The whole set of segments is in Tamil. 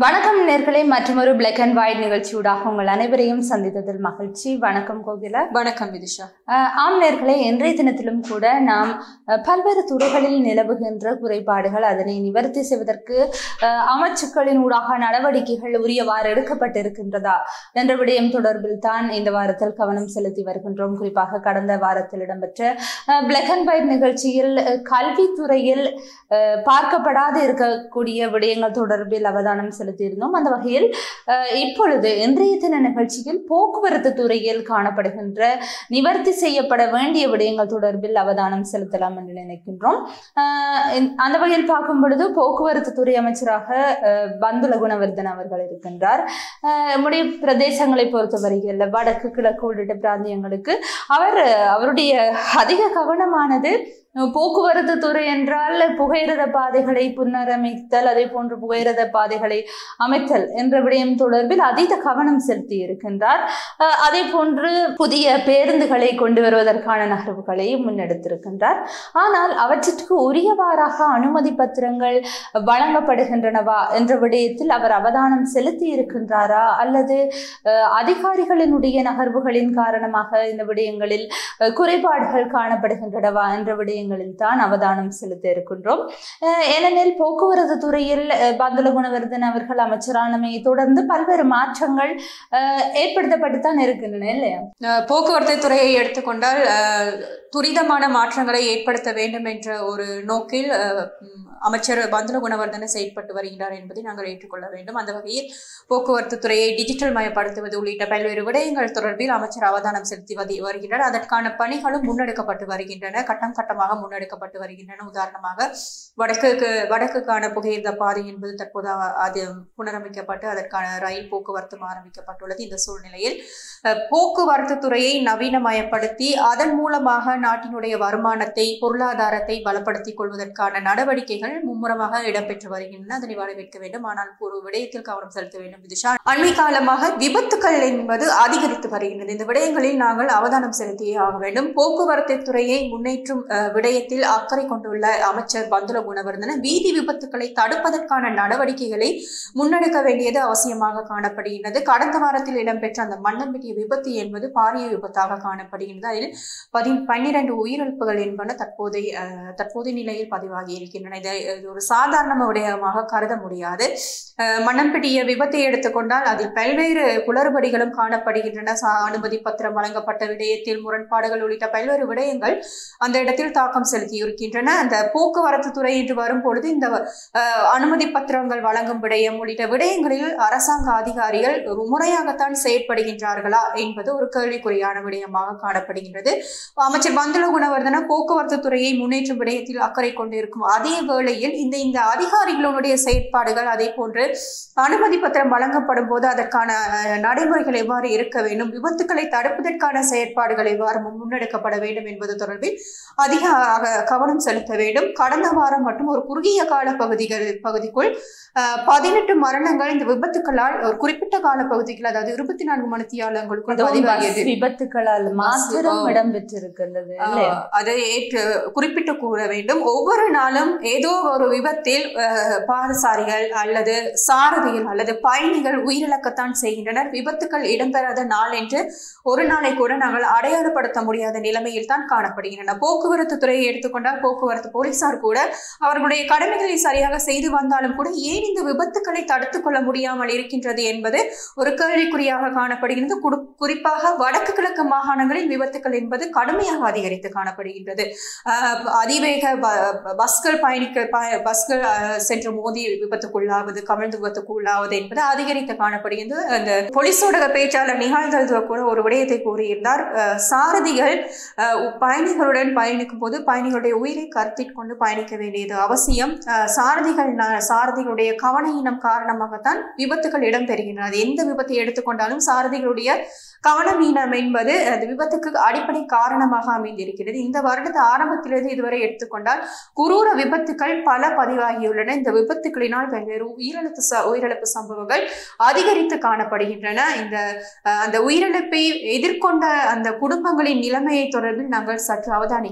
வணக்கம் நேர்களே மற்றொரு பிளாக் அண்ட் ஒயிட் நிகழ்ச்சியூடாக உங்கள் அனைவரையும் சந்தித்ததில் மகிழ்ச்சி வணக்கம் கோகிலா வணக்கம் விதிஷா அஹ், ஆம் நேர்களே இன்றைய தினத்திலும் கூட நாம் அஹ், பல்வேறு துறைகளில் நிலவுகின்ற குறைபாடுகள் அதனை நிவர்த்தி செய்வதற்கு அஹ், அமைச்சுக்களின் ஊடாக நடவடிக்கைகள் உரியவாறு எடுக்கப்பட்டிருக்கின்றதா என்ற விடயம் தொடர்பில் தான் இந்த வாரத்தில் கவனம் செலுத்தி வருகின்றோம் குறிப்பாக கடந்த வாரத்தில் இடம்பெற்ற பிளாக் அண்ட் ஒயிட் நிகழ்ச்சியில் அஹ், கல்வித்துறையில் அஹ், பார்க்கப்படாது இருக்கக்கூடிய விடயங்கள் தொடர்பில் அவதானம் செலுத்தியிருந்தோம் அந்த வகையில் அஹ், இப்பொழுது இன்றைய தின நிகழ்ச்சியில் போக்குவரத்து துறையில் காணப்படுகின்ற நிவர்த்தி செய்யப்பட வேண்டிய விடயங்கள் தொடர்பில் அவதானம் செலுத்தலாம் என்று நினைக்கின்றோம் அஹ், இந்த- அந்த வகையில் பார்க்கும் பொழுது போக்குவரத்து துறை அமைச்சராக அஹ், பந்துல குணவர்தன் அவர்கள் இருக்கின்றார் அஹ், நம்முடைய பிரதேசங்களை பொறுத்தவரையில் வடக்கு கிழக்கு உள்ளிட்ட பிராந்தியங்களுக்கு அவர் அஹ், அவருடைய அதிக கவனமானது அஹ், போக்குவரத்து துறை என்றால் புகையிரத பாதைகளை புனரமைத்தல் அதே போன்று புகையிரத பாதைகளை அமைத்தல் என்ற விடயம் தொடர்பில் அதீத கவனம் செலுத்தி இருக்கின்றார் அஹ், அதே போன்று புதிய பேருந்துகளை கொண்டு வருவதற்கான நகர்வுகளை முன்னெடுத்திருக்கின்றார் ஆனால் அவற்றிற்கு உரியவாறாக அனுமதி பத்திரங்கள் வழங்கப்படுகின்றனவா என்ற விடயத்தில் அவர் அவதானம் செலுத்தி இருக்கின்றாரா அல்லது அஹ், அதிகாரிகளினுடைய நகர்வுகளின் காரணமாக இந்த விடயங்களில் அஹ், குறைபாடுகள் காணப்படுகின்றனவா என்ற விடயங்களில் தான் அவதானம் செலுத்த இருக்கின்றோம் அஹ், ஏனெனில் போக்குவரத்து துறையில் அஹ், பந்துல குணவர்தன் அவர்கள் அமைச்சரானமையை தொடர்ந்து பல்வேறு மாற்றங்கள் அஹ், ஏற்படுத்தப்பட்டுத்தான் இருக்கின்றன இல்லையா அஹ் போக்குவரத்து துறையை எடுத்துக்கொண்டால் அஹ், துரிதமான மாற்றங்களை ஏற்படுத்த வேண்டும் என்ற ஒரு நோக்கில் அஹ், ம், அமைச்சர் பந்துல குணவர்தன செயற்பட்டு வருகிறார் என்பதை நாங்கள் ஏற்றுக்கொள்ள வேண்டும் அந்த வகையில் போக்குவரத்து துறையை டிஜிட்டல் மயப்படுத்துவது உள்ளிட்ட பல்வேறு விடயங்கள் தொடர்பில் அமைச்சர் அவதானம் செலுத்தி வதி- வருகின்றார் அதற்கான பணிகளும் முன்னெடுக்கப்பட்டு வருகின்றன கட்டம் கட்டமாக முன்னெடுக்கப்பட்டு வருகின்றன உதாரணமாக வடக்குக்கு வடக்குக்கான புகையிரத பாதை என்பது தற்போது அ- அது புனரமைக்கப்பட்டு அதற்கான ரயில் போக்குவரத்தும் ஆரம்பிக்கப்பட்டுள்ளது இந்த சூழ்நிலையில் அஹ், போக்குவரத்து துறையை நவீனமயப்படுத்தி அதன் மூலமாக நாட்டினுடைய வருமானத்தை பொருளாதாரத்தை பலப்படுத்திக் கொள்வதற்கான நடவடிக்கைகள் மும்முரமாக இடம்பெற்று வருகின்றன அதனை வரவேற்க வேண்டும் ஆனால் ஒரு விடயத்தில் கவனம் செலுத்த வேண்டும் விதிஷா அண்மை காலமாக விபத்துக்கள் என்பது அதிகரித்து வருகின்றது இந்த விடயங்களில் நாங்கள் அவதானம் செலுத்தியே ஆக வேண்டும் போக்குவரத்து துறையை முன்னேற்றும் அஹ், விடயத்தில் அக்கறை கொண்டுள்ள அமைச்சர் பந்துல குணவர்தன வீதி விபத்துக்களை தடுப்பதற்கான நடவடிக்கைகளை முன்னெடுக்க வேண்டியது அவசியமாக காணப்படுகின்றது கடந்த வாரத்தில் இடம்பெற்ற அந்த மன்னம்பிட்டிய விபத்து என்பது பாரிய விபத்தாக காணப்படுகின்றது அதில் பதி பன்னிரண்டு உயிரிழப்புகள் என்பன தற்போதைய அஹ், தற்போதைய நிலையில் பதிவாகி இருக்கின்றன இதை இது ஒரு சாதாரண விடயமாக கருத முடியாது அஹ், மன்னம்பிட்டிய விபத்தை எடுத்துக்கொண்டால் அதில் பல்வேறு குளறுபடிகளும் காணப்படுகின்றன சா- அனுமதி பத்திரம் வழங்கப்பட்ட விடயத்தில் முரண்பாடுகள் உள்ளிட்ட பல்வேறு விடயங்கள் அந்த இடத்தில் தாக்கம் செலுத்தி இருக்கின்றன அந்த போக்குவரத்து துறை என்று வரும்பொழுது இந்த அஹ், அனுமதி பத்திரங்கள் வழங்கும் விடயம் உள்ளிட்ட விடயங்களில் அரசாங்க அதிகாரிகள் ஒரு முறையாகத்தான் செயற்படுகின்றார்களா என்பது ஒரு கேள்விக்குறியான விடயமாக காணப்படுகின்றது அமைச்சர் பந்துல குணவர்தன போக்குவரத்து துறையை முன்னேற்றும் விடயத்தில் அக்கறை கொண்டிருக்கும் அதே வேளையில் இந்த இந்த அதிகாரிகளுடைய செயற்பாடுகள் அதே போன்று அனுமதி பத்திரம் வழங்கப்படும் போது அதற்கான அஹ், நடைமுறைகள் எவ்வாறு இருக்க வேண்டும் விபத்துக்களை தடுப்பதற்கான செயற்பாடுகள் எவ்வாறு முன்னெடுக்கப்பட வேண்டும் என்பது தொடர்பில் அதிக அக- கவனம் செலுத்த வேண்டும் கடந்த வாரம் மட்டும் ஒரு குறுகிய கால பகுதிகள் பகுதிக்குள் அஹ், பதினெட்டு மரணங்கள் இந்த விபத்துக்களால் ஒரு குறிப்பிட்ட கால பகுதிகள் அதாவது இருபத்தி நான்கு மணித்தியாலங்களுக்குள் அதுவும் பதிவாகியது பஸ் விபத்துக்களால் மாத்திரம் ஆ. இடம்பெற்றிருக்கின்றது இல்லையா ஆஹ் அதை ஏற்று குறிப்பிட்டு கூற வேண்டும் ஒவ்வொரு நாளும் ஏதோ ஒரு விபத்தில் ஆஹ், பாதசாரிகள் அல்லது சாரதிகள் அல்லது பயணிகள் உயிரிழக்கத்தான் செய்கின்றனர் விபத்துக்கள் இடம்பெறாத நாள் என்று ஒரு நாளை கூட நாங்கள் அடையாளப்படுத்த முடியாத நிலைமையில் தான் காணப்படுகின்றன போக்குவரத்து துறையை எடுத்துக்கொண்டால் போக்குவரத்து போலீசார் கூட அவர்களுடைய கடமைகளை சரியாக செய்து வந்தாலும் கூட ஏன் இந்த விபத்துக்களை தடுத்துக் கொள்ள முடியாமல் இருக்கின்றது என்பது ஒரு கேள்விக்குறியாக காணப்படுகிறது குடு- குறிப்பாக வடக்கு கிழக்கு மாகாணங்களில் விபத்துக்கள் என்பது கடுமையாக அதிகரித்து காணப்படுகின்றது ஆஹ் அதிவேக ப- பஸ்கள் பயணிக்க ப- பஸ்கள் ஆஹ், சென்று மோதி விபத்துக்குள்ளாவது கவிழ்ந்து விபத்துக்குள்ளாவது என்பது அதிகரித்து காணப்படுகின்றது அந்த போலீஸோட பேச்சாளர் நிகழ்ந்தது கூட ஒரு விடயத்தை கூறியிருந்தார் ஆஹ், சாரதிகள் ஆஹ், பயணிகளுடன் பயணிக்கும் போது பயணிகளுடைய உயிரை கருத்தில் கொண்டு பயணிக்க வேண்டியது அவசியம் ஆஹ், சாரதிகள் ந- சாரதிகளுடைய கவனஈனம் காரணமாகத்தான் விபத்துகள் இடம்பெறுகின்றன அது எந்த விபத்தை எடுத்துக்கொண்டாலும் சாரதிகளுடைய கவனமீனம் என்பது அந்த விபத்துக்கு அடிப்படை காரணமாக அமைந்திருக்கிறது இந்த வருடத்து ஆரம்பத்திலிருந்து இதுவரை எடுத்துக்கொண்டால் குரூர விபத்துக்கள் பல பதிவாகியுள்ளன இந்த விபத்துக்களினால் பல்வேறு உயிரிழப்பு ச- உயிரிழப்பு சம்பவங்கள் அதிகரித்து காணப்படுகின்றன இந்த அஹ், அந்த உயிரிழப்பை எதிர்கொண்ட அந்த குடும்பங்களின் நிலைமையை தொடர்பில் நாங்கள் சற்று அவதானிக்க வேண்டும் என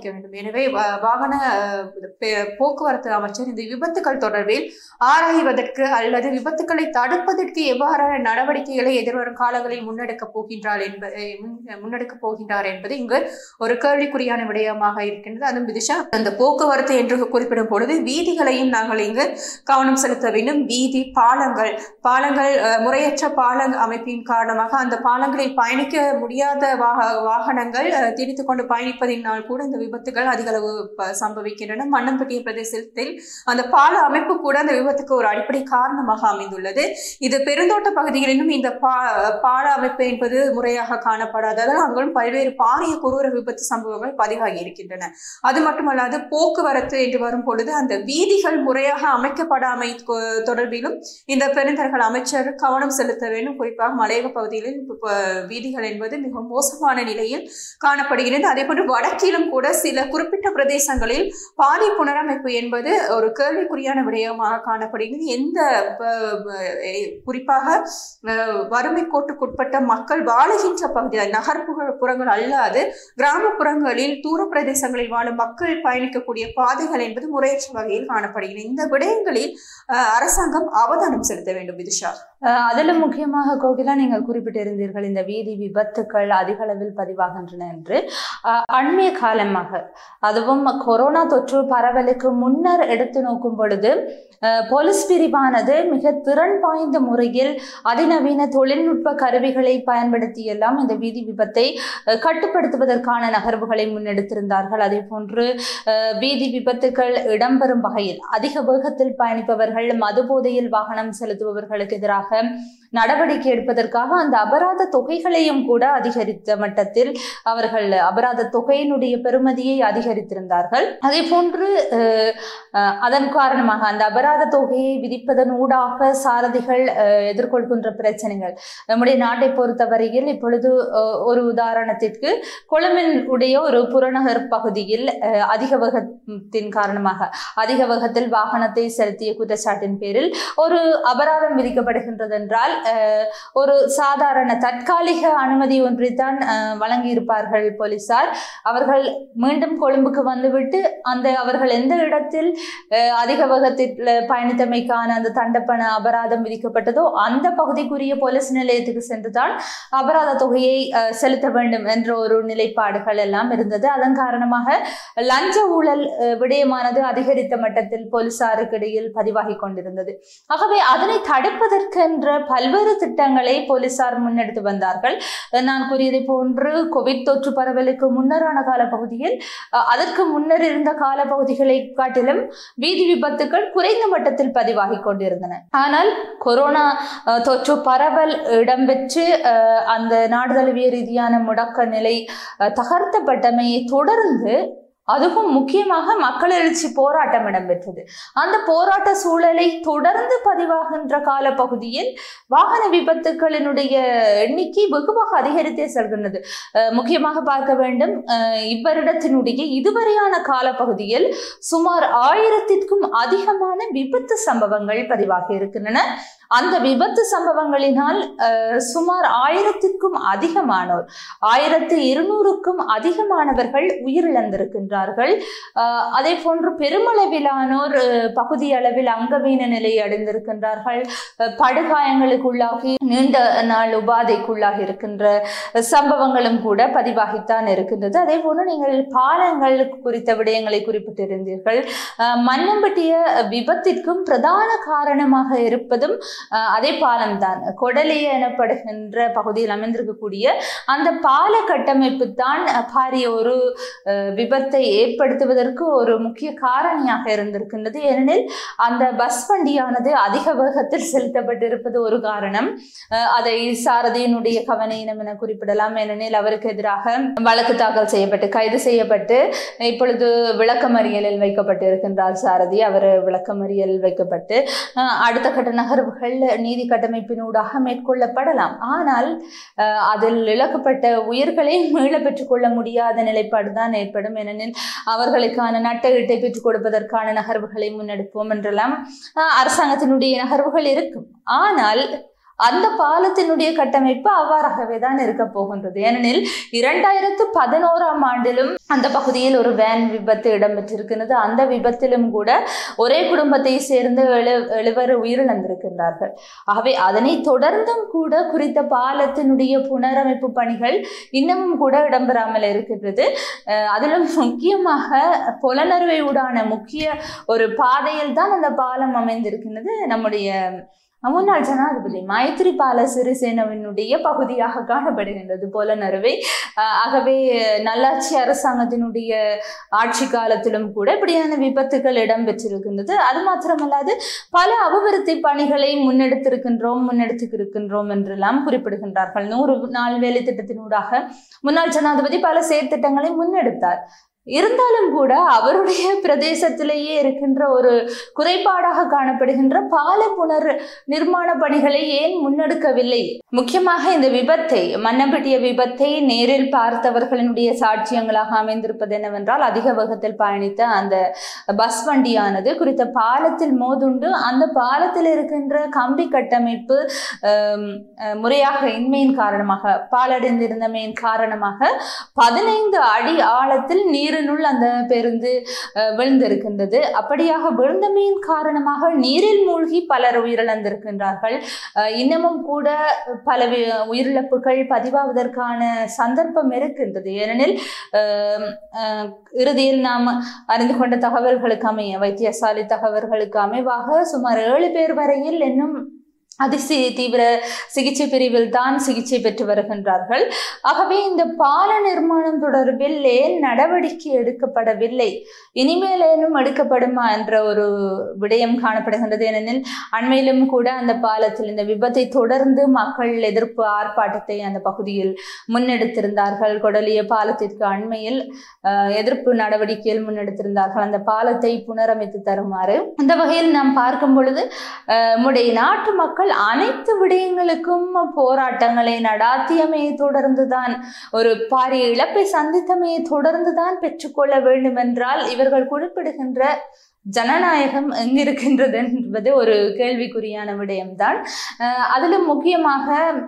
எனவே வா- வாகன அஹ், பெ- போக்குவரத்து அமைச்சர் இந்த விபத்துக்கள் தொடர்பில் ஆராய்வதற்கு அல்லது விபத்துக்களை தடுப்பதற்கு எவ்வாறான நடவடிக்கைகளை எதிர்வரும் காலங்களில் முன்னெடுக்கப் போகின்றார் என்பதை முன்னெடுக்கப் போகின்றார் என்பது இங்கு ஒரு கேள்விக்குறியான விடயமாக இருக்கின்றது அதுவும் விதிஷா அந்த போக்குவரத்து என்று குறிப்பிடும் பொழுது வீதிகளையும் நாங்கள் இங்கு கவனம் செலுத்த வேண்டும் வீதி பாலங்கள் பாலங்கள் அஹ், முறையற்ற பால அமைப்பின் காரணமாக அந்த பாலங்களில் பயணிக்க முடியாத வாக வாகனங்கள் அஹ், திணித்துக் கொண்டு பயணிப்பதினால் கூட இந்த விபத்துகள் அதிக அளவு ப- சம்பவிக்கின்றன மண்ணம்பட்டிய பிரதேசத்தில் அந்த பால அமைப்பு கூட அந்த விபத்துக்கு ஒரு அடிப்படை காரணமாக அமைந்துள்ளது இது பெருந்தோட்ட பகுதிகளிலும் இந்த பா பால அமைப்பு என்பது முறையாக காணப்படாததால் அங்களும் பல்வேறு பாரிய குரூர விபத்து சம்பவங்கள் பதிவாகி இருக்கின்றன அது மட்டுமல்லாது போக்குவரத்து என்று வரும் பொழுது அந்த வீதிகள் முறையாக அமைக்கப்படாமை கொ- தொடர்பிலும் இந்த பெருந்தர்கள் அமைச்சர் கவனம் செலுத்த வேண்டும் குறிப்பாக மலையக பகுதிகளில் இப்ப வீதிகள் என்பது மிக மோசமான நிலையில் காணப்படுகிறது அதே போன்று வடக்கிலும் கூட சில குறிப்பிட்ட பிரதேசங்களில் பாதை புனரமைப்பு என்பது ஒரு கேள்விக்குறியான விடயமாக காணப்படுகிறது எந்த ப- ப- எ- குறிப்பாக அஹ், வறுமை கோட்டுக்குட்பட்ட மக்கள் வாழுகின்ற பகுதிகள் நகர்ப்புற புறங்கள் அல்லாது கிராமப்புறங்களில் தூர பிரதேசங்களில் வாழும் மக்கள் பயணிக்கக்கூடிய பாதைகள் என்பது முறையற்ற வகையில் காணப்படுகிறது இந்த விடயங்களில் அஹ், அரசாங்கம் அவதானம் செலுத்த வேண்டும் விதுஷா அஹ் அதிலும் முக்கியமாக கோகிலா நீங்கள் குறிப்பிட்டிருந்தீர்கள் இந்த வீதி விபத்துக்கள் அதிக அளவில் பதிவாகின்றன என்று அஹ் அண்மைய காலமாக அதுவும் கொரோனா தொற்று பரவலுக்கு முன்னர் எடுத்து நோக்கும் பொழுது அஹ் போலீஸ் பிரிவானது மிக திறன் வாய்ந்த முறையில் அதிநவீன தொழில்நுட்ப கருவிகளை பயன்படுத்தி எல்லாம் இந்த வீதி விபத்தை அஹ் கட்டுப்படுத்துவதற்கான நகர்வுகளை முன்னெடுத்திருந்தார்கள் அதே போன்று அஹ் வீதி விபத்துக்கள் இடம்பெறும் வகையில் அதிக வேகத்தில் பயணிப்பவர்கள் மது போதையில் வாகனம் செலுத்துபவர்களுக்கு எதிராக நடவடிக்கை எடுப்பதற்காக அந்த அபராத தொகைகளையும் கூட அதிகரித்த மட்டத்தில் அவர்கள் அபராத தொகையினுடைய பெறுமதியை அதிகரித்திருந்தார்கள் அதே போன்று அஹ், அஹ், அதன் காரணமாக அந்த அபராத தொகையை விதிப்பதன் ஊடாக சாரதிகள் அஹ், எதிர்கொள்கின்ற பிரச்சனைகள் நம்முடைய நாட்டை பொறுத்தவரையில் இப்பொழுது அஹ், ஒரு உதாரணத்திற்கு கொழும்பின் உடைய ஒரு புறநகர் பகுதியில் அஹ், அதிக வேகத்தின் காரணமாக அதிக வேகத்தில் வாகனத்தை செலுத்திய குற்றச்சாட்டின் பேரில் ஒரு அபராதம் விதிக்கப்படுகின்றது என்றால் அஹ், ஒரு சாதாரண தற்காலிக அனுமதி ஒன்றைத்தான் அஹ், வழங்கியிருப்பார்கள் போலீசார் அவர்கள் மீண்டும் கொழும்புக்கு வந்துவிட்டு அந்த அவர்கள் எந்த இடத்தில் அஹ், அதிக வேகத்தில் பயணித்தமைக்கான அந்த தண்டப்பண அபராதம் விதிக்கப்பட்டதோ அந்த பகுதிக்குரிய போலீஸ் நிலையத்துக்கு சென்றுதான் அபராத தொகையை அஹ், செலுத்த வேண்டும் என்ற ஒரு நிலைப்பாடுகள் எல்லாம் இருந்தது அதன் காரணமாக லஞ்ச ஊழல் அஹ், விடயமானது அதிகரித்த மட்டத்தில் போலீசாருக்கு இடையில் பதிவாகி கொண்டிருந்தது ஆகவே அதனை தடுப்பதற்கென்ற பல்வேறு திட்டங்களை போலீசார் முன்னெடுத்து வந்தார்கள் அஹ், நான் கூறியதை போன்று கோவிட் தொற்று பரவலுக்கு முன்னரான காலப்பகுதியில் அஹ், அதற்கு முன்னர் இருந்த காலப்பகுதிகளை காட்டிலும் வீதி விபத்துக்கள் குறைந்த மட்டத்தில் பதிவாகி கொண்டிருந்தன ஆனால் கொரோனா அஹ், தொற்று பரவல் இடம்பெற்று அஹ், அந்த நாடு தழுவிய ரீதியான முடக்க நிலை அஹ், தகர்த்தப்பட்டமையை தொடர்ந்து அதுவும் முக்கியமாக மக்கள் எழுச்சி போராட்டம் இடம்பெற்றது அந்த போராட்ட சூழலை தொடர்ந்து பதிவாகின்ற காலப்பகுதியில் வாகன விபத்துக்களினுடைய எண்ணிக்கை வெகுவாக அதிகரித்தே செல்கின்றது அஹ் முக்கியமாக பார்க்க வேண்டும் அஹ் இவ்வருடத்தினுடைய இதுவரையான காலப்பகுதியில் சுமார் ஆயிரத்திற்கும் அதிகமான விபத்து சம்பவங்கள் பதிவாகி இருக்கின்றன அந்த விபத்து சம்பவங்களினால் அஹ், சுமார் ஆயிரத்திற்கும் அதிகமானோர் ஆயிரத்து இருநூறுக்கும் அதிகமானவர்கள் உயிரிழந்திருக்கின்றார்கள் அஹ், அதே போன்று பெருமளவிலானோர் அஹ், பகுதி அளவில் அங்கவீன நிலை அடைந்திருக்கின்றார்கள் அஹ், படுகாயங்களுக்குள்ளாகி நீண்ட நாள் உபாதைக்குள்ளாகி இருக்கின்ற சம்பவங்களும் கூட பதிவாகித்தான் இருக்கின்றது அதே போன்று நீங்கள் பாலங்கள் குறித்த விடயங்களை குறிப்பிட்டிருந்தீர்கள் அஹ், மன்னம்பட்டிய விபத்திற்கும் பிரதான காரணமாக இருப்பதும் அஹ், அதே பாலம்தான் கொடலி எனப்படுகின்ற பகுதியில் அமைந்திருக்கக்கூடிய அந்த பால கட்டமைப்பு தான் பாரிய ஒரு அஹ், விபத்தை ஏற்படுத்துவதற்கு ஒரு முக்கிய காரணியாக இருந்திருக்கின்றது ஏனெனில் அந்த பஸ் வண்டியானது அதிக வேகத்தில் செலுத்தப்பட்டிருப்பது ஒரு காரணம் அஹ், அதை சாரதியினுடைய கவனீனம் என குறிப்பிடலாம் ஏனெனில் அவருக்கு எதிராக வழக்கு தாக்கல் செய்யப்பட்டு கைது செய்யப்பட்டு இப்பொழுது விளக்கமறியலில் வைக்கப்பட்டு இருக்கின்றார் சாரதி அவர் விளக்கமறியல் வைக்கப்பட்டு அஹ், அடுத்த கட்ட நகர்வுகள் நீதி கட்டமைப்பினூடாக மேற்கொள்ளப்படலாம் ஆனால் அஹ், அதில் இழக்கப்பட்ட உயிர்களை மீள பெற்றுக்கொள்ள முடியாத நிலைப்பாடு தான் ஏற்படும் ஏனெனில் அவர்களுக்கான நட்டஈட்டை பெற்றுக் கொடுப்பதற்கான நகர்வுகளை முன்னெடுப்போம் என்றெல்லாம் அஹ், அரசாங்கத்தினுடைய நகர்வுகள் இருக்கும் ஆனால் அந்த பாலத்தினுடைய கட்டமைப்பு அவ்வாறாகவே தான் இருக்க போகின்றது ஏனெனில் இரண்டாயிரத்து பதினோராம் ஆண்டிலும் அந்த பகுதியில் ஒரு வேன் விபத்து இடம்பெற்றிருக்கிறது அந்த விபத்திலும் கூட ஒரே குடும்பத்தை சேர்ந்த எழு எழுவர் உயிரிழந்திருக்கின்றார்கள் ஆகவே அதனை தொடர்ந்தும் கூட குறித்த பாலத்தினுடைய புனரமைப்பு பணிகள் இன்னமும் கூட இடம்பெறாமல் இருக்கின்றது அஹ் அதிலும் முக்கியமாக புலனறுவை ஊடான முக்கிய ஒரு பாதையில் தான் அந்த பாலம் அமைந்திருக்கின்றது நம்முடைய முன்னாள் ஜனாதிபதி மைத்ரிபால சிறிசேனவினுடைய பகுதியாக காணப்படுகின்றது புலனறுவை அஹ் ஆகவே நல்லாட்சி அரசாங்கத்தினுடைய ஆட்சி காலத்திலும் கூட இப்படியான விபத்துகள் இடம்பெற்றிருக்கின்றது அது மாத்திரமல்லாது பல அபிவிருத்தி பணிகளை முன்னெடுத்திருக்கின்றோம் முன்னெடுத்திருக்கின்றோம் என்றெல்லாம் குறிப்பிடுகின்றார்கள் நூறு நாள் வேலை திட்டத்தினூடாக முன்னாள் ஜனாதிபதி பல செயற்திட்டங்களை முன்னெடுத்தார் இருந்தாலும் கூட அவருடைய பிரதேசத்திலேயே இருக்கின்ற ஒரு குறைபாடாக காணப்படுகின்ற பால புனர் நிர்மாண பணிகளை ஏன் முன்னெடுக்கவில்லை முக்கியமாக இந்த விபத்தை மன்னப்பட்டிய விபத்தை நேரில் பார்த்தவர்களினுடைய சாட்சியங்களாக அமைந்திருப்பது என்னவென்றால் அதிக வேகத்தில் பயணித்த அந்த பஸ் வண்டியானது குறித்த பாலத்தில் மோதுண்டு அந்த பாலத்தில் இருக்கின்ற கம்பி கட்டமைப்பு ஆம், அஹ், முறையாக இன்மையின் காரணமாக பாலடைந்திருந்தமையின் காரணமாக பதினைந்து அடி ஆழத்தில் நீரினுள் அந்த பேருந்து அஹ், விழுந்திருக்கின்றது அப்படியாக விழுந்தமையின் காரணமாக நீரில் மூழ்கி பலர் உயிரிழந்திருக்கின்றார்கள் அஹ், இன்னமும் கூட பல வி- உயிரிழப்புகள் பதிவாவதற்கான சந்தர்ப்பம் இருக்கின்றது ஏனெனில் அஹ், அஹ், இறுதியில் நாம் அறிந்து கொண்ட தகவல்களுக்கு அமைய வைத்தியசாலை தகவல்களுக்கு அமைவாக சுமார் ஏழு பேர் வரையில் இன்னும் அதிசி தீவிர சிகிச்சை பிரிவில் தான் சிகிச்சை பெற்று வருகின்றார்கள் ஆகவே இந்த பால நிர்மாணம் தொடர்பில் ஏன் நடவடிக்கை எடுக்கப்படவில்லை இனிமேலேனும் எடுக்கப்படுமா என்ற ஒரு விடயம் காணப்படுகின்றது ஏனெனில் அண்மையிலும் கூட அந்த பாலத்தில் இந்த விபத்தை தொடர்ந்து மக்கள் எதிர்ப்பு ஆர்ப்பாட்டத்தை அந்த பகுதியில் முன்னெடுத்திருந்தார்கள் கொடலிய பாலத்திற்கு அண்மையில் அஹ், எதிர்ப்பு நடவடிக்கையில் முன்னெடுத்திருந்தார்கள் அந்த பாலத்தை புனரமைத்து தருமாறு அந்த வகையில் நாம் பார்க்கும் பொழுது அஹ், நம்முடைய நாட்டு மக்கள் அனைத்து விடயங்களுக்கும் போராட்டங்களை நடாத்தியமையை தொடர்ந்துதான் ஒரு பாரிய இழப்பை சந்தித்தமையை தொடர்ந்துதான் பெற்றுக்கொள்ள வேண்டும் என்றால் இவர்கள் குறிப்பிடுகின்ற ஜனநாயகம் எங்கிருக்கின்றது என்பது ஒரு கேள்விக்குறியான விடயம்தான் அஹ் அதிலும் முக்கியமாக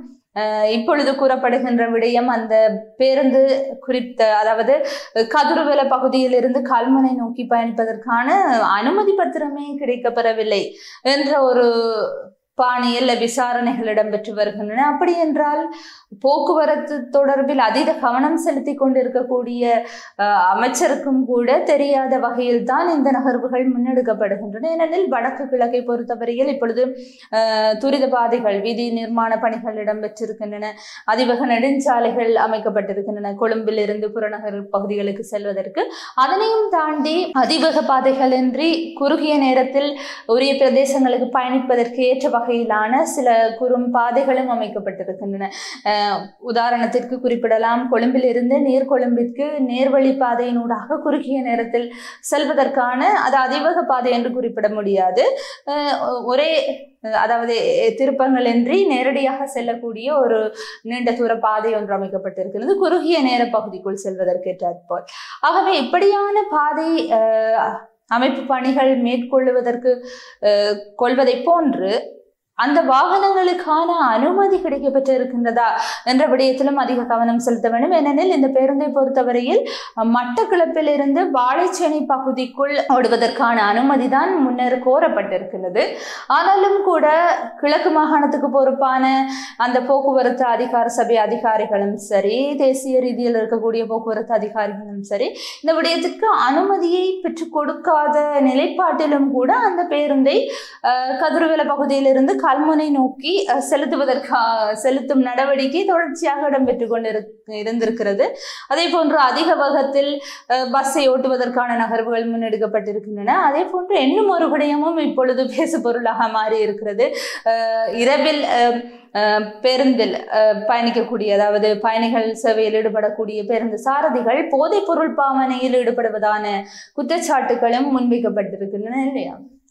அஹ் இப்பொழுது கூறப்படுகின்ற விடயம் அந்த பேருந்து குறித்த அதாவது கதிர்வேல பகுதியிலிருந்து கல்முனை நோக்கி பயணிப்பதற்கான அனுமதி பத்திரமே கிடைக்கப்பெறவில்லை என்ற ஒரு பாணியில் விசாரணைகள் இடம்பெற்று வருகின்றன அப்படி என்றால் போக்குவரத்து தொடர்பில் அதீத கவனம் செலுத்தி கொண்டிருக்கக்கூடிய அஹ், அமைச்சருக்கும் கூட தெரியாத வகையில் தான் இந்த நகர்வுகள் முன்னெடுக்கப்படுகின்றன ஏனெனில் வடக்கு கிழக்கை பொறுத்தவரையில் இப்பொழுது அஹ், துரித பாதைகள் வீதி நிர்மாண பணிகள் இடம்பெற்றிருக்கின்றன அதிவேக நெடுஞ்சாலைகள் அமைக்கப்பட்டிருக்கின்றன கொழும்பில் இருந்து புறநகர் பகுதிகளுக்கு செல்வதற்கு அதனையும் தாண்டி அதிவேக பாதைகளின்றி குறுகிய நேரத்தில் உரிய பிரதேசங்களுக்கு பயணிப்பதற்கு ஏற்ற வகையிலான சில குறும் பாதைகளும் அமைக்கப்பட்டிருக்கின்றன அஹ் உதாரணத்திற்கு குறிப்பிடலாம் கொழும்பிலிருந்து நீர்கொழும்பிற்கு நேர்வழி பாதையினூடாக குறுகிய நேரத்தில் செல்வதற்கான அது அதிவேக பாதை என்று குறிப்பிட முடியாது அஹ் ஒரே அஹ் அதாவது திருப்பங்களின்றி நேரடியாக செல்லக்கூடிய ஒரு நீண்ட தூர பாதை ஒன்று அமைக்கப்பட்டிருக்கிறது குறுகிய நேர பகுதிக்குள் செல்வதற்கு ஏற்றாற்போல் ஆகவே இப்படியான பாதை அஹ், அமைப்பு பணிகள் மேற்கொள்ளுவதற்கு அஹ், கொள்வதை போன்று அந்த வாகனங்களுக்கான அனுமதி கிடைக்கப்பெற்று இருக்கின்றதா என்ற விடயத்திலும் அதிக கவனம் செலுத்த வேண்டும் ஏனெனில் இந்த பேருந்தை பொறுத்தவரையில் அஹ், மட்டக்களப்பிலிருந்து வாழைச்சேனை பகுதிக்குள் ஓடுவதற்கான அனுமதி தான் முன்னர் கோரப்பட்டிருக்கிறது ஆனாலும் கூட கிழக்கு மாகாணத்துக்கு பொறுப்பான அந்த போக்குவரத்து அதிகார சபை அதிகாரிகளும் சரி தேசிய ரீதியில் இருக்கக்கூடிய போக்குவரத்து அதிகாரிகளும் சரி இந்த விடயத்திற்கு அனுமதியை பெற்றுக் கொடுக்காத நிலைப்பாட்டிலும் கூட அந்த பேருந்தை அஹ், கதிர்வேல பகுதியிலிருந்து கல்முனை நோக்கி அஹ், செலுத்துவதற்கா செலுத்தும் நடவடிக்கை தொடர்ச்சியாக இடம்பெற்று கொண்டு இருந்திருக்கிறது அதே போன்று அதிக வேகத்தில் அஹ், பஸ்ஸை ஓட்டுவதற்கான நகர்வுகள் முன்னெடுக்கப்பட்டிருக்கின்றன அதே போன்று இன்னும் ஒரு விடயமும் இப்பொழுது பேசு பொருளாக மாறி இருக்கிறது அஹ், இரவில் அஹ், அஹ், பேருந்தில் அஹ், பயணிக்கக்கூடிய அதாவது பயணிகள் சேவையில் ஈடுபடக்கூடிய பேருந்து சாரதிகள் போதைப் பொருள் பாவனையில் ஈடுபடுவதான குற்றச்சாட்டுகளும் முன்வைக்கப்பட்டிருக்கின்றன இல்லையா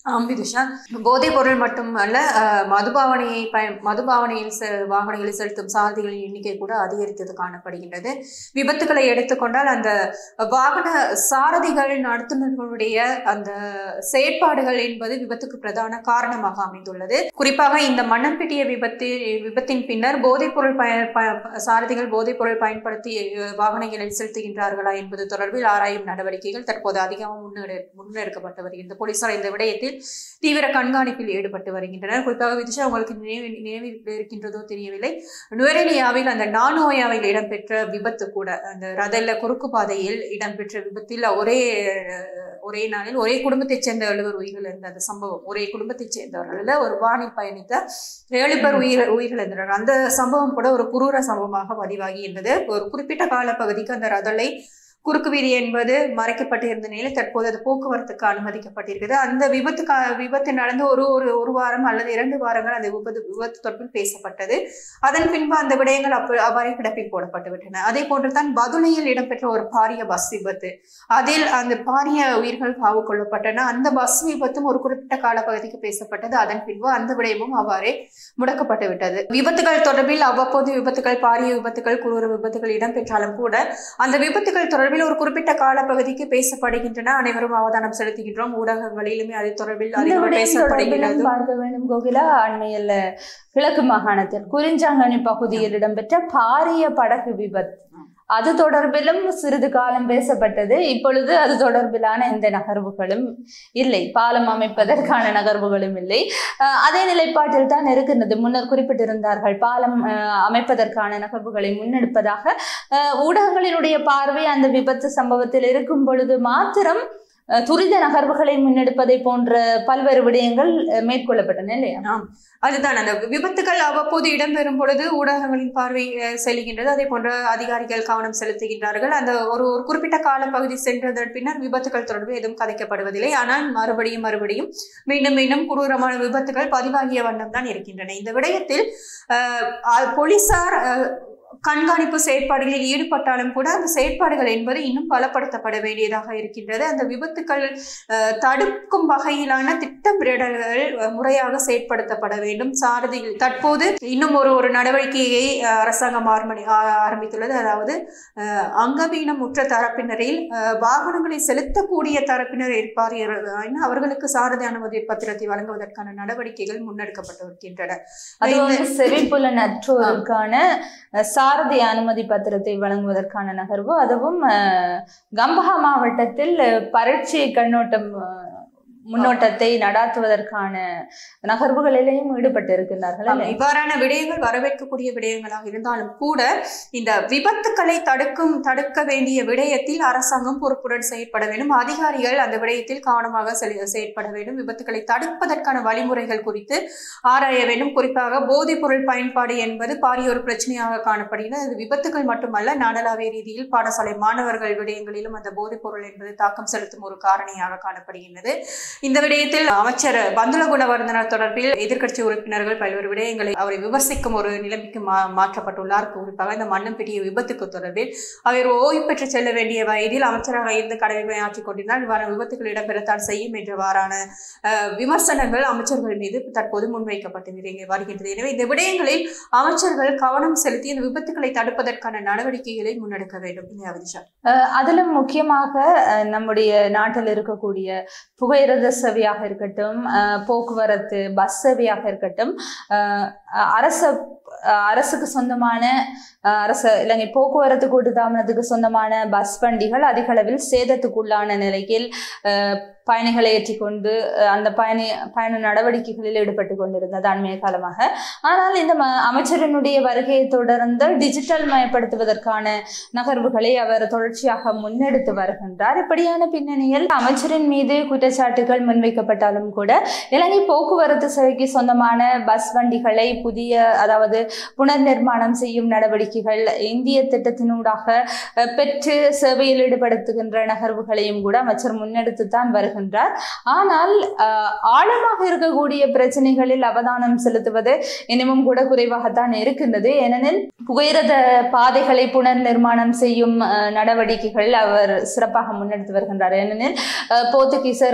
ஆம் விதுஷா போதைப் பொருள் மட்டுமல்ல அஹ், மதுபாவனையை பய மதுபாவனையில் செ வாகனங்களில் செலுத்தும் சாரதிகளின் எண்ணிக்கை கூட அதிகரித்தது காணப்படுகின்றது விபத்துகளை எடுத்துக்கொண்டால் அந்த வாகன சாரதிகள் நடத்துனர்களுடைய அந்த செயற்பாடுகள் என்பது விபத்துக்கு பிரதான காரணமாக அமைந்துள்ளது குறிப்பாக இந்த மண்ணம்பிட்டிய விபத்தில் விபத்தின் பின்னர் போதைப் பொருள் பய ப- சாரதிகள் போதைப் பொருள் பயன்படுத்தி அஹ், வாகனங்களில் செலுத்துகின்றார்களா என்பது தொடர்பில் ஆராயும் நடவடிக்கைகள் தற்போது அதிகமாக முன்னெடு முன்னெடுக்கப்பட்டு வருகிறது போலீசார் இந்த விடயத்தில் தீவிர கண்காணிப்பில் ஈடுபட்டு வருகின்றனர் குறிப்பாக விதிஷா உங்களுக்கு நினைவு நினைவில் இருக்கின்றதோ தெரியவில்லை நுவரெலியாவில் அந்த நானோயாவில் இடம்பெற்ற விபத்து கூட அந்த ரதல்ல குறுக்கு பாதையில் இடம்பெற்ற விபத்தில் ஒரே அஹ், ஒரே நாளில் ஒரே குடும்பத்தைச் சேர்ந்த எழுவர் உயிர்கள் இருந்த அந்த சம்பவம் ஒரே குடும்பத்தைச் சேர்ந்தவர்கள ஒரு வானில் பயணித்த ஏழு பேர் உயிர் உயிரிழந்தனர் அந்த சம்பவம் கூட ஒரு குரூர சம்பவமாக பதிவாகி இருந்தது ஒரு குறிப்பிட்ட காலப்பகுதிக்கு அந்த ரதலை குறுக்கு வீதி என்பது மறைக்கப்பட்டிருந்த நிலையில் தற்போது அது போக்குவரத்துக்கு அனுமதிக்கப்பட்டிருக்கிறது அந்த விபத்து கா- விபத்து நடந்து ஒரு ஒரு ஒரு வாரம் அல்லது இரண்டு வாரங்கள் அந்த விபத்து விபத்து தொடர்பில் பேசப்பட்டது அதன் பின்பு அந்த விடயங்கள் அப்ப அவ்வாறே கிடப்பில் போடப்பட்டு விட்டன அதே போன்று தான் பதுளையில் இடம்பெற்ற ஒரு பாரிய பஸ் விபத்து அதில் அந்த பாரிய உயிர்கள் காவு கொள்ளப்பட்டன அந்த பஸ் விபத்தும் ஒரு குறிப்பிட்ட காலப்பகுதிக்கு பேசப்பட்டது அதன் பின்பு அந்த விடயமும் அவ்வாறே முடக்கப்பட்டு விட்டது விபத்துகள் தொடர்பில் அவ்வப்போது விபத்துகள் பாரிய விபத்துகள் குரூர விபத்துகள் இடம்பெற்றாலும் கூட அந்த விபத்துகள் தொடர்பில் ஒரு குறிப்பிட்ட காலப்பகுதிக்கு பேசப்படுகின்றன அனைவரும் அவதானம் செலுத்துகின்றோம் ஊடகங்களிலுமே அது தொடர்பில் இந்த அதிகம் விடயம் தொடர்பிலும் பேசப்படுகிறது பார்க்க வேண்டும் கோகிலா அண்மையில் கிழக்கு மாகாணத்தில் குறிஞ்சாங்கனி பகுதியில் இடம்பெற்ற பாரிய படகு விபத்து அது தொடர்பிலும் சிறிது காலம் பேசப்பட்டது இப்பொழுது அது தொடர்பிலான எந்த நகர்வுகளும் இல்லை பாலம் அமைப்பதற்கான நகர்வுகளும் இல்லை அஹ் அதே நிலைப்பாட்டில் தான் இருக்கின்றது முன்னர் குறிப்பிட்டிருந்தார்கள் பாலம் அஹ், அமைப்பதற்கான நகர்வுகளை முன்னெடுப்பதாக அஹ், ஊடகங்களினுடைய பார்வை அந்த விபத்து சம்பவத்தில் இருக்கும் பொழுது மாத்திரம் அஹ், துரித நகர்வுகளை முன்னெடுப்பதை போன்ற பல்வேறு விடயங்கள் அஹ், மேற்கொள்ளப்பட்டன இல்லையா அதுதான் அந்த விபத்துகள் அவ்வப்போது இடம்பெறும் பொழுது ஊடகங்களின் பார்வை அஹ், செல்கின்றது அதே போன்ற அதிகாரிகள் கவனம் செலுத்துகின்றார்கள் அந்த ஒரு ஒரு குறிப்பிட்ட காலப்பகுதி சென்றதன் பின்னர் விபத்துகள் தொடர்பு எதுவும் கதைக்கப்படுவதில்லை ஆனால் மறுபடியும் மறுபடியும் மீண்டும் மீண்டும் கொடூரமான விபத்துகள் பதிவாகிய வண்ணம் தான் இருக்கின்றன இந்த விடயத்தில் அஹ், அஹ், போலீசார் அஹ், கண்காணிப்பு செயற்பாடுகளில் ஈடுபட்டாலும் கூட அந்த செயற்பாடுகள் என்பது இன்னும் பலப்படுத்தப்பட வேண்டியதாக இருக்கின்றது அந்த விபத்துக்கள் அஹ், தடுக்கும் வகையிலான திட்டமிடல்கள் அஹ், முறையாக செயற்படுத்தப்பட வேண்டும் சாரதிகள் தற்போது இன்னும் ஒரு ஒரு நடவடிக்கையை அஹ், அரசாங்கம் ஆரம்பி- ஆ- ஆரம்பித்துள்ளது அதாவது அஹ், அங்கவீனம் உற்ற தரப்பினரில் அஹ், வாகனங்களை செலுத்தக்கூடிய தரப்பினர் இருப்பார் என அவர்களுக்கு சாரதி அனுமதி பத்திரத்தை வழங்குவதற்கான நடவடிக்கைகள் முன்னெடுக்கப்பட்டு வருகின்றன அது இந்த- வந்து செவிப்புலன் அற்றோருக்கான அஹ், சாரதி அனுமதி பத்திரத்தை வழங்குவதற்கான நகர்வு அதுவும் அஹ், கம்பஹா மாவட்டத்தில் அஹ், பரீட்சை கண்ணோட்டம் அஹ், முன்னோட்டத்தை நடாத்துவதற்கான நகர்வுகளிலேயும் ஈடுபட்டு இருக்கின்றார்கள் ஆம், இவ்வாறான விடயங்கள் வரவேற்கக்கூடிய விடயங்களாக இருந்தாலும் கூட இந்த விபத்துக்களை தடுக்கும் தடுக்க வேண்டிய விடயத்தில் அரசாங்கம் பொறுப்புடன் செயற்பட வேண்டும் அதிகாரிகள் அந்த விடயத்தில் கவனமாக செல்~ செயற்பட வேண்டும் விபத்துக்களை தடுப்பதற்கான வழிமுறைகள் குறித்து ஆராய வேண்டும் குறிப்பாக போதைப் பொருள் பயன்பாடு என்பது பாரிய ஒரு பிரச்சனையாக காணப்படுகிறது அது விபத்துகள் மட்டுமல்ல நாடளாவிய ரீதியில் பாடசாலை மாணவர்கள் விடயங்களிலும் அந்த போதைப் பொருள் என்பது தாக்கம் செலுத்தும் ஒரு காரணியாக காணப்படுகின்றது இந்த விடயத்தில் அமைச்சர் பந்துல குணவர்தனர் தொடர்பில் எதிர்க்கட்சி உறுப்பினர்கள் பல்வேறு விடயங்களை அவரை விமர்சிக்கும் ஒரு நிலைமைக்கு மா மாற்றப்பட்டுள்ளார் குறிப்பாக இந்த மண்ணும் பெரிய விபத்துக்கு தொடர்பில் அவர் ஓய்வு பெற்று செல்ல வேண்டிய வயதில் அமைச்சராக இருந்து கடமை ஆற்றிக் கொண்டிருந்தால் இவ்வாறான விபத்துகள் இடம்பெறத்தான் செய்யும் என்றவாறான அஹ், விமர்சனங்கள் அமைச்சர்கள் மீது தற்போது முன்வைக்கப்பட்டு விரு- வருகின்றது எனவே இந்த விடயங்களில் அமைச்சர்கள் கவனம் செலுத்தி இந்த விபத்துக்களை தடுப்பதற்கான நடவடிக்கைகளை முன்னெடுக்க வேண்டும் இல்லையா விதிஷா அஹ், அதிலும் முக்கியமாக அஹ், நம்முடைய நாட்டில் இருக்கக்கூடிய புகையிரத சேவையாக இருக்கட்டும் அஹ், போக்குவரத்து பஸ் சேவையாக இருக்கட்டும் அஹ், அரச அஹ், அரசுக்கு சொந்தமான அஹ், அரச இலங்கை போக்குவரத்து கூட்டுத்தாபனத்துக்கு சொந்தமான பஸ் வண்டிகள் அதிக அளவில் சேதத்துக்குள்ளான நிலையில் அஹ், பயணிகளை ஏற்றிக்கொண்டு அஹ், அந்த பயணி பயண நடவடிக்கைகளில் ஈடுபட்டு கொண்டிருந்தது அண்மைய காலமாக ஆனால் இந்த ம- அமைச்சரினுடைய வருகையை தொடர்ந்து டிஜிட்டல் மயப்படுத்துவதற்கான நகர்வுகளை அவர் தொடர்ச்சியாக முன்னெடுத்து வருகின்றார் இப்படியான பின்னணியில் அமைச்சரின் மீது குற்றச்சாட்டுகள் முன்வைக்கப்பட்டாலும் கூட இலங்கை போக்குவரத்து சேவைக்கு சொந்தமான பஸ் வண்டிகளை புதிய அதாவது புனர் நிர்மாணம் செய்யும் நடவடிக்கைகள் இந்திய திட்டத்தினூடாக அஹ், பெற்று சேவையில் ஈடுபடுத்துகின்ற நகர்வுகளையும் கூட அமைச்சர் முன்னெடுத்து தான் வருகின்றார் ஆனால் அஹ், ஆழமாக இருக்கக்கூடிய பிரச்சனைகளில் அவதானம் செலுத்துவது இன்னமும் கூட குறைவாகத்தான் இருக்கின்றது ஏனெனில் புகையிரத பாதைகளை புனர் நிர்மாணம் செய்யும் அஹ், நடவடிக்கைகள் அவர் சிறப்பாக முன்னெடுத்து வருகின்றார் ஏனெனில் அஹ், போர்த்துகீசர் அதே போன்று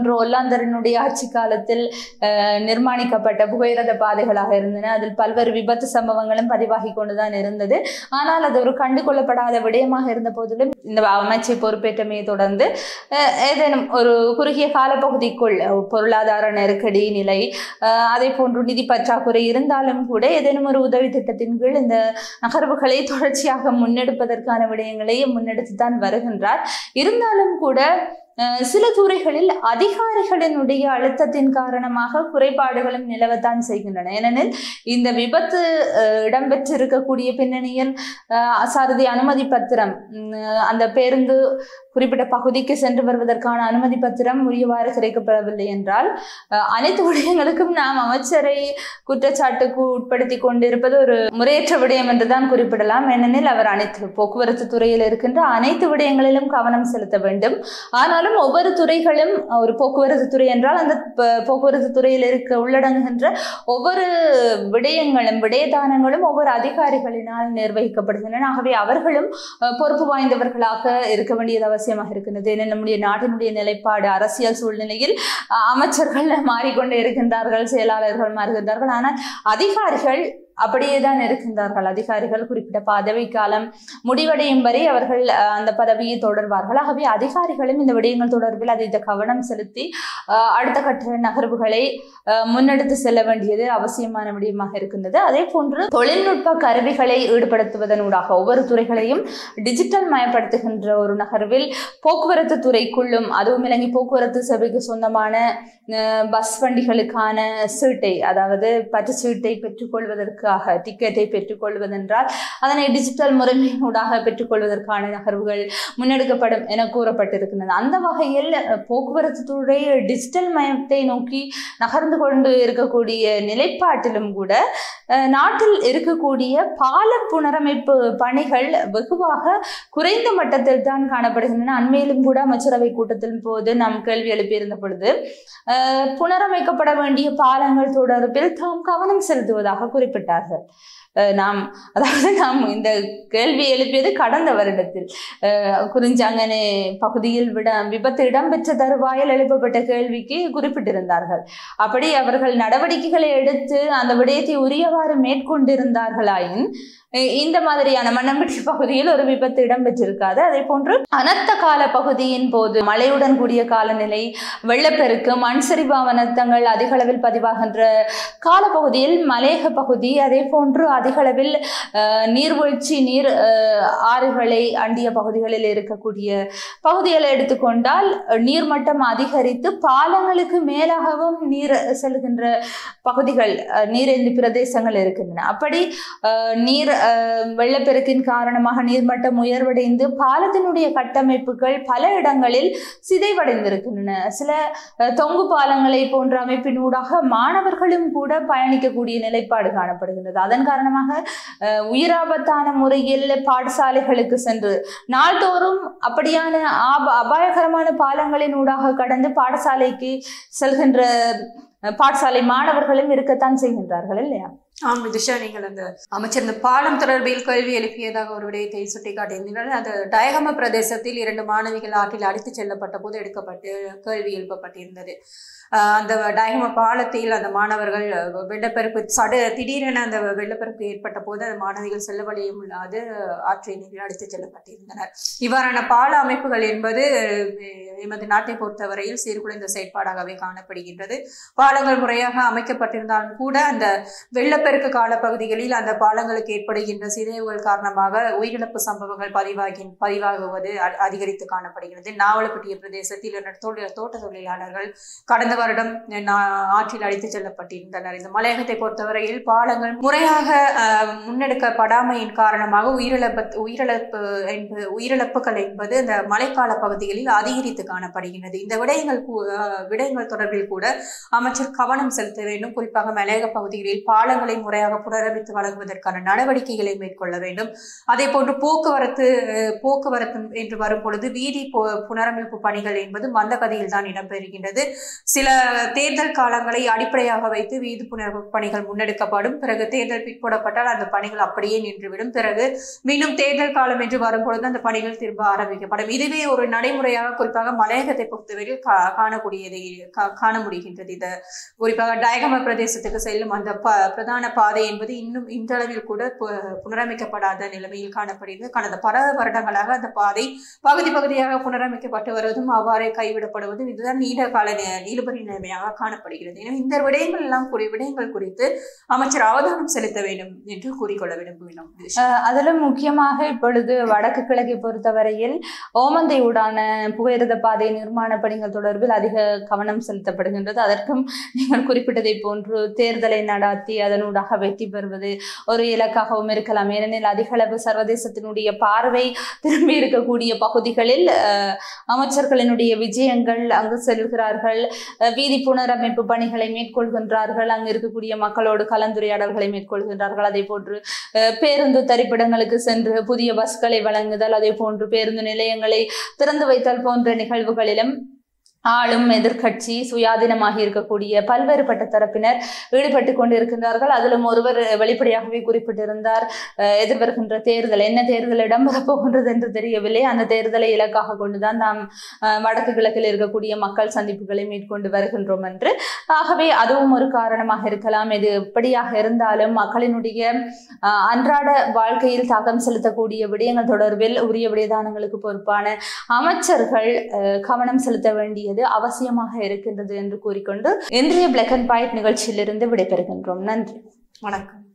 போன்று ஒல்லாந்தரனுடைய ஆட்சி காலத்தில் அஹ், நிர்மாணிக்கப்பட்ட புகையிரத பாதைகளாக இருந்தன அதில் பல்வேறு விபத்து சம்பவங்களும் பதிவாகி கொண்டுதான் இருந்தது ஆனால் அது ஒரு கண்டுகொள்ளப்படாத விடயமாக இருந்த போதிலும் இந்த அமைச்சை பொறுப்பேற்றமையை தொடர்ந்து அஹ், ஏதேனும் ஒரு குறுகிய காலப்பகுதிக்குள் அஹ், பொருளாதார நெருக்கடி நிலை அஹ், அதே போன்று நிதி பற்றாக்குறை இருந்தாலும் கூட ஏதேனும் ஒரு உதவி திட்டத்தின் கீழ் இந்த நகர்வுகளை தொடர்ச்சியாக முன்னெடுப்பதற்கான விடயங்களை முன்னெடுத்து தான் வருகின்றார் இருந்தாலும் கூட அஹ், சில துறைகளில் அதிகாரிகளினுடைய அழுத்தத்தின் காரணமாக குறைபாடுகளும் நிலவத்தான் செய்கின்றன ஏனெனில் இந்த விபத்து அஹ், இடம்பெற்றிருக்கக்கூடிய பின்னணியில் அஹ், அசாரதி அனுமதி பத்திரம் உம், அந்த பேருந்து குறிப்பிட்ட பகுதிக்கு சென்று வருவதற்கான அனுமதி பத்திரம் உரியவாறு கிடைக்கப்படவில்லை என்றால் அஹ், அனைத்து விடயங்களுக்கும் நாம் அமைச்சரை குற்றச்சாட்டுக்கு உட்படுத்தி கொண்டிருப்பது ஒரு முறையற்ற விடயம் என்றுதான் குறிப்பிடலாம் ஏனெனில் அவர் அனைத்து போக்குவரத்து துறையில் இருக்கின்ற அனைத்து விடயங்களிலும் கவனம் செலுத்த வேண்டும் ஆனாலும் ஒவ்வொரு துறைகளும் ஒரு போக்குவரத்து துறை என்றால் அந்த ப- போக்குவரத்து துறையில் இருக்க உள்ளடங்குகின்ற ஒவ்வொரு விடயங்களும் விடயதானங்களும் ஒவ்வொரு அதிகாரிகளினால் நிர்வகிக்கப்படுகின்றன ஆகவே அவர்களும் அஹ், பொறுப்பு வாய்ந்தவர்களாக இருக்க வேண்டியது அவசியமாக இருக்கின்றது ஏனெனில் நம்முடைய நாட்டினுடைய நிலைப்பாடு அரசியல் சூழ்நிலையில் அஹ், அமைச்சர்கள் மாறிக்கொண்டே இருக்கின்றார்கள் செயலாளர்கள் மாறுகின்றார்கள் ஆனால் அதிகாரிகள் அப்படியே தான் இருக்கின்றார்கள் அதிகாரிகள் குறிப்பிட்ட பதவி காலம் முடிவடையும் வரை அவர்கள் அஹ், அந்த பதவியை தொடர்வார்கள் ஆகவே அதிகாரிகளும் இந்த விடயங்கள் தொடர்பில் அதீத கவனம் செலுத்தி அஹ், அடுத்த கட்ட நகர்வுகளை அஹ், முன்னெடுத்து செல்ல வேண்டியது அவசியமான விடயமாக இருக்கின்றது அதே போன்று தொழில்நுட்ப கருவிகளை ஈடுபடுத்துவதனூடாக ஒவ்வொரு துறைகளையும் டிஜிட்டல் மயப்படுத்துகின்ற ஒரு நகர்வில் போக்குவரத்து துறைக்குள்ளும் அதுவும் இலங்கை போக்குவரத்து சபைக்கு சொந்தமான அஹ், பஸ் வண்டிகளுக்கான சீட்டை அதாவது பற்று சீட்டை பெற்றுக்கொள்வதற்காக டிக்கெட்டை பெற்றுக்கொள்வதென்றால் அதனை டிஜிட்டல் முறைமையூடாக பெற்றுக்கொள்வதற்கான நகர்வுகள் முன்னெடுக்கப்படும் என கூறப்பட்டிருக்கின்றது அந்த வகையில் அஹ், போக்குவரத்து துறை டிஜிட்டல் மயத்தை நோக்கி நகர்ந்து கொண்டு இருக்கக்கூடிய நிலைப்பாட்டிலும் கூட அஹ், நாட்டில் இருக்கக்கூடிய பால புனரமைப்பு பணிகள் வெகுவாக குறைந்த மட்டத்தில் தான் காணப்படுகின்றன அண்மையிலும் கூட அமைச்சரவை கூட்டத்தின் போது நாம் கேள்வி எழுப்பியிருந்த பொழுது அஹ், புனரமைக்கப்பட வேண்டிய பாலங்கள் தொடர்பில் தாம் கவனம் செலுத்துவதாக குறிப்பிட்டார்கள் அஹ், நாம் அதாவது நாம் இந்த கேள்வி எழுப்பியது கடந்த வருடத்தில் அஹ், குறிஞ்சாங்கனே பகுதியில் விட விபத்து இடம்பெற்ற தருவாயில் எழுப்பப்பட்ட கேள்விக்கு குறிப்பிட்டிருந்தார்கள் அப்படி அவர்கள் நடவடிக்கைகளை எடுத்து அந்த விடயத்தை உரியவாறு மேற்கொண்டிருந்தார்களாயின் அஹ் இந்த மாதிரியான மண்ணம்பட்டி பகுதியில் ஒரு விபத்து இடம்பெற்றிருக்காது அதே போன்று அனர்த்த கால பகுதியின் போது மழையுடன் கூடிய காலநிலை வெள்ளப்பெருக்கு மண் சரிவு அவனத்தங்கள் அதிக அளவில் பதிவாகின்ற காலப்பகுதியில் மலையக பகுதி அதே போன்று அதிக அளவில் அஹ், நீர்வீழ்ச்சி நீர் அஹ், ஆறுகளை அண்டிய பகுதிகளில் இருக்கக்கூடிய பகுதிகளை எடுத்துக்கொண்டால் அஹ், நீர்மட்டம் அதிகரித்து பாலங்களுக்கு மேலாகவும் நீர் செல்கின்ற பகுதிகள் அஹ், நீரேந்தி பிரதேசங்கள் இருக்கின்றன அப்படி அஹ், நீர் அஹ், வெள்ளப்பெருக்கின் காரணமாக நீர்மட்டம் உயர்வடைந்து பாலத்தினுடைய கட்டமைப்புகள் பல இடங்களில் சிதைவடைந்திருக்கின்றன சில அஹ், தொங்கு பாலங்களை போன்ற அமைப்பினூடாக மாணவர்களும் கூட பயணிக்கக்கூடிய நிலைப்பாடு காணப்படுகின்றது அதன் காரணமாக அஹ், உயிராபத்தான முறையில் பாடசாலைகளுக்கு சென்று நாள்தோறும் அப்படியான ஆப அபாயகரமான பாலங்களின் ஊடாக கடந்து பாடசாலைக்கு செல்கின்ற அஹ், பாடசாலை மாணவர்களும் இருக்கத்தான் செய்கின்றார்கள் இல்லையா ஆம் விதிஷா நீங்கள் அந்த அமைச்சர் இந்த பாலம் தொடர்பில் கேள்வி எழுப்பியதாக ஒரு விடயத்தை சுட்டிக்காட்டியிருந்தீர்கள் அது டயகம பிரதேசத்தில் இரண்டு மாணவிகள் ஆற்றில் அடித்துச் செல்லப்பட்ட போது எடுக்கப்பட்டு கேள்வி எழுப்பப்பட்டிருந்தது ஆஹ் அந்த டயகம பாலத்தில் அந்த மாணவர்கள் அஹ், வெள்ளப்பெருக்கு சடு திடீரென அந்த வெள்ளப்பெருக்கு ஏற்பட்ட போது அந்த மாணவிகள் செல்ல வழியும் இல்லாது ஆற்றை நீரில் அடித்துச் செல்லப்பட்டிருந்தனர் இவ்வாறான பால அமைப்புகள் என்பது அஹ், எமது நாட்டை பொறுத்தவரையில் சீர்குலைந்த செயற்பாடாகவே காணப்படுகின்றது பாலங்கள் முறையாக அமைக்கப்பட்டிருந்தாலும் கூட அந்த வெள்ளப்பெருக்கு காலப்பகுதிகளில் அந்த பாலங்களுக்கு ஏற்படுகின்ற சிதைவுகள் காரணமாக உயிரிழப்பு சம்பவங்கள் பதிவாகி பதிவாகுவது அ- அதிகரித்து காணப்படுகிறது நாவலப்பட்டிய பிரதேசத்தில் இரண்டு தொழில் தோட்ட தொழிலாளர்கள் கடந்த வருடம் நா- ஆற்றில் அடித்துச் செல்லப்பட்டிருந்தனர் இந்த மலையகத்தை பொறுத்தவரையில் பாலங்கள் முறையாக அஹ், முன்னெடுக்கப்படாமையின் காரணமாக உயிரிழப்பு உயிரிழப்பு என்பது உயிரிழப்புகள் என்பது இந்த மழைக்கால பகுதிகளில் அதிகரித்து காணப்படுகின்றது இந்த விடயங்கள் கூ- அஹ், விடயங்கள் தொடர்பில் கூட அமைச்சர் கவனம் செலுத்த வேண்டும் குறிப்பாக மலையக பகுதிகளில் பாலங்களை முறையாக புனரமைத்து வழங்குவதற்கான நடவடிக்கைகளை மேற்கொள்ள வேண்டும் அதே போன்று போக்குவரத்து அஹ், போக்குவரத்து என்று வரும் பொழுது வீதி பு- புனரமைப்பு பணிகள் என்பது மந்தகதியில் தான் இடம்பெறுகின்றது சில தேர்தல் காலங்களை அடிப்படையாக வைத்து வீதி புனரமைப்பு பணிகள் முன்னெடுக்கப்படும் பிறகு தேர்தல் பிற்போடப்பட்டால் அந்த பணிகள் அப்படியே நின்றுவிடும் பிறகு மீண்டும் தேர்தல் காலம் என்று வரும்பொழுது அந்த பணிகள் திரும்ப ஆரம்பிக்கப்படும் இதுவே ஒரு நடைமுறையாக குறிப்பாக மலையகத்தை பொறுத்தவரையில் கா- காணக்கூடியதை கா- காண முடிகின்றது இது குறிப்பாக டயகம பிரதேசத்துக்கு செல்லும் அந்த ப பிரதான பாதை என்பது இன்னும் இன்றளவில் கூட பு- புனரமைக்கப்படாத நிலைமையில் காணப்படுகிறது கடந்த பல வருடங்களாக அந்த பாதை பகுதி பகுதியாக புனரமைக்கப்பட்டு வருவதும் அவ்வாறே கைவிடப்படுவதும் இதுதான் நீண்ட கால நி- இழுபறி நிலைமையாக காணப்படுகிறது எனவே இந்த விடயங்கள் எல்லாம் குறி விடயங்கள் குறித்து அமைச்சர் அவதானம் செலுத்த வேண்டும் என்று கூறிக்கொள்ள விரும்புகிறோம் அஹ் அதிலும் முக்கியமாக இப்பொழுது வடக்கு கிழக்கை பொறுத்தவரையில் ஓமந்தை ஊடான புகையிரத பாதை நிர்மாண பணிகள் தொடர்பில் அதிக கவனம் செலுத்தப்படுகின்றது அதற்கும் நீங்கள் குறிப்பிட்டதை போன்று தேர்தலை நடாத்தி அதனூடாக வெற்றி பெறுவது ஒரு இலக்காகவும் இருக்கலாம் ஏனெனில் அதிக அளவு சர்வதேசத்தினுடைய பார்வை திரும்பி இருக்கக்கூடிய பகுதிகளில் அஹ், அமைச்சர்களினுடைய விஜயங்கள் அங்கு செல்கிறார்கள் அஹ், வீதி புனரமைப்பு பணிகளை மேற்கொள்கின்றார்கள் அங்கு இருக்கக்கூடிய மக்களோடு கலந்துரையாடல்களை மேற்கொள்கின்றார்கள் அதே போன்று அஹ் பேருந்து தரிப்பிடங்களுக்கு சென்று புதிய பஸ்களை வழங்குதல் அதே போன்று பேருந்து நிலையங்களை திறந்து வைத்தல் போன்ற நிகழ்வுகளிலும் ஆளும் எதிர்க்கட்சி சுயாதீனமாக இருக்கக்கூடிய பல்வேறுபட்ட தரப்பினர் ஈடுபட்டு கொண்டிருக்கின்றார்கள் அதிலும் ஒருவர் வெளிப்படையாகவே குறிப்பிட்டிருந்தார் அஹ் எதிர்வருகின்ற தேர்தல் என்ன தேர்தல் இடம்பெறப் போகின்றது என்று தெரியவில்லை அந்த தேர்தலை இலக்காக கொண்டுதான் நாம் அஹ், வடக்கு கிழக்கில் இருக்கக்கூடிய மக்கள் சந்திப்புகளை மேற்கொண்டு வருகின்றோம் என்று ஆகவே அதுவும் ஒரு காரணமாக இருக்கலாம் இது எப்படியாக இருந்தாலும் மக்களினுடைய அஹ், அன்றாட வாழ்க்கையில் தாக்கம் செலுத்தக்கூடிய விடயங்கள் தொடர்பில் உரிய விடயதானங்களுக்கு பொறுப்பான அமைச்சர்கள் அஹ், கவனம் செலுத்த வேண்டியது அவசியமாக இருக்கின்றது என்று கூறிக்கொண்டு இன்றைய பிளாக் அண்ட் ஒயிட் நிகழ்ச்சியிலிருந்து விடைபெறுகின்றோம் நன்றி வணக்கம்